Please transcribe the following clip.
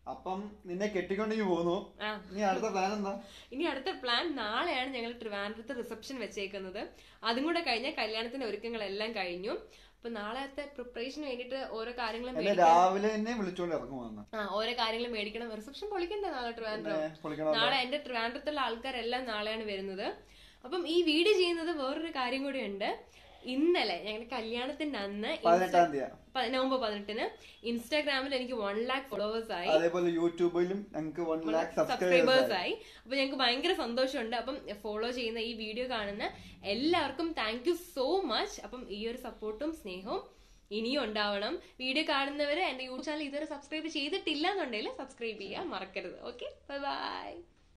അപ്പം നിന്നെ കെട്ടിക്കൊണ്ടേക്ക് പോന്നു ആ ഇനി അടുത്ത പ്ലാൻ എന്താ ഇനി അടുത്ത പ്ലാൻ നാളെയാണ് ഞങ്ങൾ ട്രിവാൻഡ്രത്ത് റിസപ്ഷൻ വെച്ചേക്കുന്നത് അതും കൂടെ കഴിഞ്ഞാൽ കല്യാണത്തിന്റെ ഒരുക്കങ്ങളെല്ലാം കഴിഞ്ഞു അപ്പൊ നാളത്തെ പ്രിപ്പറേഷന് വേണ്ടിയിട്ട് ഓരോ കാര്യങ്ങളും എന്നെ മേടിക്കണം രാവിലെ തന്നെ വിളിച്ചോണ്ട് ഇറങ്ങുവാന്ന് ആ ഓരോ കാര്യങ്ങളും മേടിക്കണം റിസപ്ഷൻ പൊളിക്കണ്ടേ നാളെ ട്രിവാൻഡ്രം പിന്നെ പൊളിക്കണം നാളെ എന്റെ ട്രിവാൻഡ്രത്തുള്ള ആൾക്കാരെല്ലാം നാളെയാണ് വരുന്നത് അപ്പം ഈ വീഡിയോ ചെയ്യുന്നത് വേറൊരു കാര്യം കൂടി ഉണ്ട് ഇന്നലെ ഞങ്ങളുടെ കല്യാണത്തിന്റെ അന്ന് പതിനെട്ടാം തീയതി പ- നവംബർ പതിനെട്ടിന് ഇൻസ്റ്റാഗ്രാമിൽ എനിക്ക് വൺ ലാക്ക് ഫോളോവേഴ്സ് ആയി അതേപോലെ യൂട്യൂബിലും ഞങ്ങൾക്ക് വൺ ലാക്ക് സബ്സ്ക്രൈബേഴ്സ് സബ്സ്ക്രൈബേഴ്സ് ആയി അപ്പൊ ഞങ്ങൾക്ക് ഭയങ്കര സന്തോഷമുണ്ട് അപ്പം ഫോളോ ചെയ്യുന്ന ഈ വീഡിയോ കാണുന്ന എല്ലാവർക്കും താങ്ക് യു സോ മച്ച് അപ്പം ഈ ഒരു സപ്പോർട്ടും സ്നേഹവും ഇനിയും ഉണ്ടാവണം വീഡിയോ കാണുന്നവര് എന്റെ യൂട്യൂബ് ചാനൽ ഇതുവരെ സബ്സ്ക്രൈബ് ചെയ്തിട്ടില്ല എന്നുണ്ടെങ്കിൽ സബ്സ്ക്രൈബ് ചെയ്യാൻ മറക്കരുത് ഓക്കെ ബൈ